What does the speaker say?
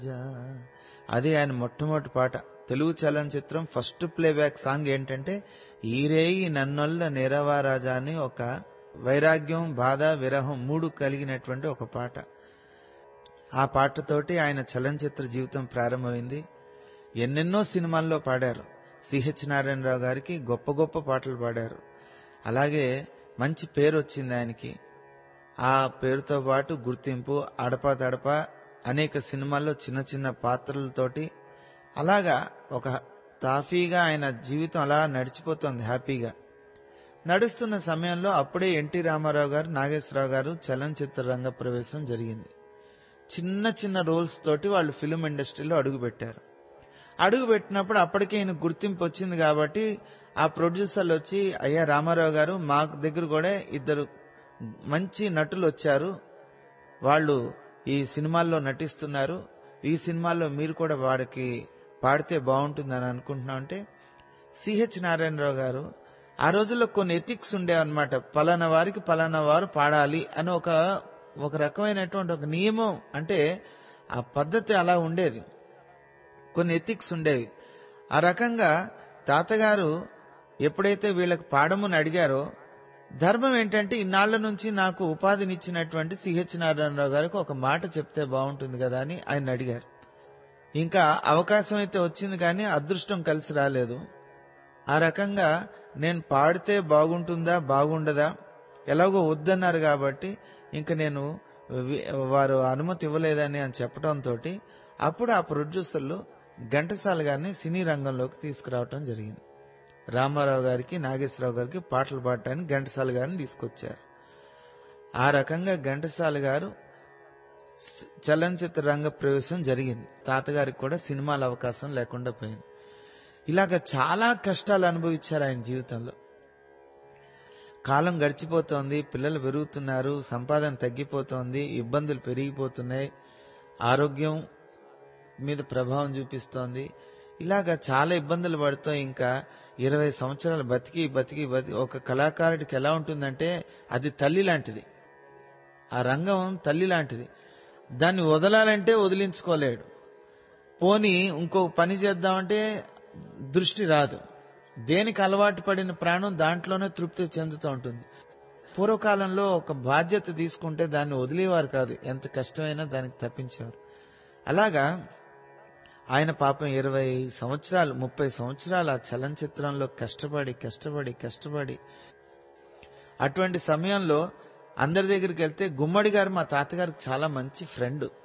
అది ఆయన మొట్టమొదటి పాట తెలుగు చలనచిత్రం ఫస్ట్ ప్లేబ్యాక్ సాంగ్ ఏంటంటే ఈరేయి నన్నొల్ల నిరవారాజా అని ఒక వైరాగ్యం బాధ విరహం మూడు కలిగినటువంటి ఒక పాట ఆ పాటతోటి ఆయన చలనచిత్ర జీవితం ప్రారంభమైంది ఎన్నెన్నో సినిమాల్లో పాడారు సిహెచ్ నారాయణరావు గారికి గొప్ప గొప్ప పాటలు పాడారు అలాగే మంచి పేరు వచ్చింది ఆయనకి ఆ పేరుతో పాటు గుర్తింపు అడపా తడప అనేక సినిమాల్లో చిన్న చిన్న పాత్రలతోటి అలాగా ఒక తాఫీగా ఆయన జీవితం అలా నడిచిపోతుంది హ్యాపీగా నడుస్తున్న సమయంలో అప్పుడే ఎన్టీ రామారావు గారు నాగేశ్వరరావు గారు చలనచిత్ర రంగ ప్రవేశం జరిగింది చిన్న చిన్న రోల్స్ తోటి వాళ్ళు ఫిలిం ఇండస్ట్రీలో అడుగుపెట్టారు అడుగు పెట్టినప్పుడు అప్పటికే ఈయన గుర్తింపు వచ్చింది కాబట్టి ఆ ప్రొడ్యూసర్లు వచ్చి అయ్యా రామారావు గారు మా దగ్గర కూడా ఇద్దరు మంచి నటులు వచ్చారు వాళ్ళు ఈ సినిమాల్లో నటిస్తున్నారు ఈ సినిమాల్లో మీరు కూడా వాడికి పాడితే బాగుంటుందని అనుకుంటున్నాం అంటే సిహెచ్ నారాయణరావు గారు ఆ రోజుల్లో కొన్ని ఎథిక్స్ ఉండేవన్నమాట పలానా వారికి పలానా వారు పాడాలి అని ఒక ఒక రకమైనటువంటి ఒక నియమం అంటే ఆ పద్ధతి అలా ఉండేది కొన్ని ఎథిక్స్ ఉండేవి ఆ రకంగా తాతగారు ఎప్పుడైతే వీళ్ళకి పాడమని అడిగారో ధర్మం ఏంటంటే ఇన్నాళ్ల నుంచి నాకు ఉపాధినిచ్చినటువంటి సిహెచ్ నారాయణరావు గారికి ఒక మాట చెప్తే బాగుంటుంది కదా అని ఆయన అడిగారు ఇంకా అవకాశం అయితే వచ్చింది కానీ అదృష్టం కలిసి రాలేదు ఆ రకంగా నేను పాడితే బాగుంటుందా బాగుండదా ఎలాగో వద్దన్నారు కాబట్టి ఇంకా నేను వి- వారు అనుమతి ఇవ్వలేదని అని చెప్పడంతో అప్పుడు ఆ ప్రొడ్యూసర్లు ఘంటసాల గారిని సినీ రంగంలోకి తీసుకురావటం జరిగింది రామారావు గారికి నాగేశ్వరరావు గారికి పాటలు పాడటానికి ఘంటసాల గారిని తీసుకొచ్చారు ఆ రకంగా ఘంటసాల గారు స- చలనచిత్ర రంగ ప్రవేశం జరిగింది తాతగారికి కూడా సినిమాల అవకాశం లేకుండా పోయింది ఇలాగ చాలా కష్టాలు అనుభవించారు ఆయన జీవితంలో కాలం గడిచిపోతోంది పిల్లలు పెరుగుతున్నారు సంపాదన తగ్గిపోతోంది ఇబ్బందులు పెరిగిపోతున్నాయి ఆరోగ్యం మీద ప్రభావం చూపిస్తోంది ఇలాగ చాలా ఇబ్బందులు పడుతూ ఇంకా ఇరవై సంవత్సరాలు బతికి బతికి బతికి ఒక కళాకారుడికి ఎలా ఉంటుందంటే అది తల్లి లాంటిది ఆ రంగం తల్లి లాంటిది దాన్ని వదలాలంటే వదిలించుకోలేడు పోని ఇంకో పని చేద్దామంటే దృష్టి రాదు దేనికి అలవాటు పడిన ప్రాణం దాంట్లోనే తృప్తి చెందుతూ ఉంటుంది పూర్వకాలంలో ఒక బాధ్యత తీసుకుంటే దాన్ని వదిలేవారు కాదు ఎంత కష్టమైనా దానికి తప్పించేవారు అలాగా ఆయన పాపం ఇరవై సంవత్సరాలు ముప్పై సంవత్సరాలు ఆ చలనచిత్రంలో కష్టపడి కష్టపడి కష్టపడి అటువంటి సమయంలో అందరి దగ్గరికి వెళ్తే గుమ్మడి గారు మా తాతగారికి చాలా మంచి ఫ్రెండ్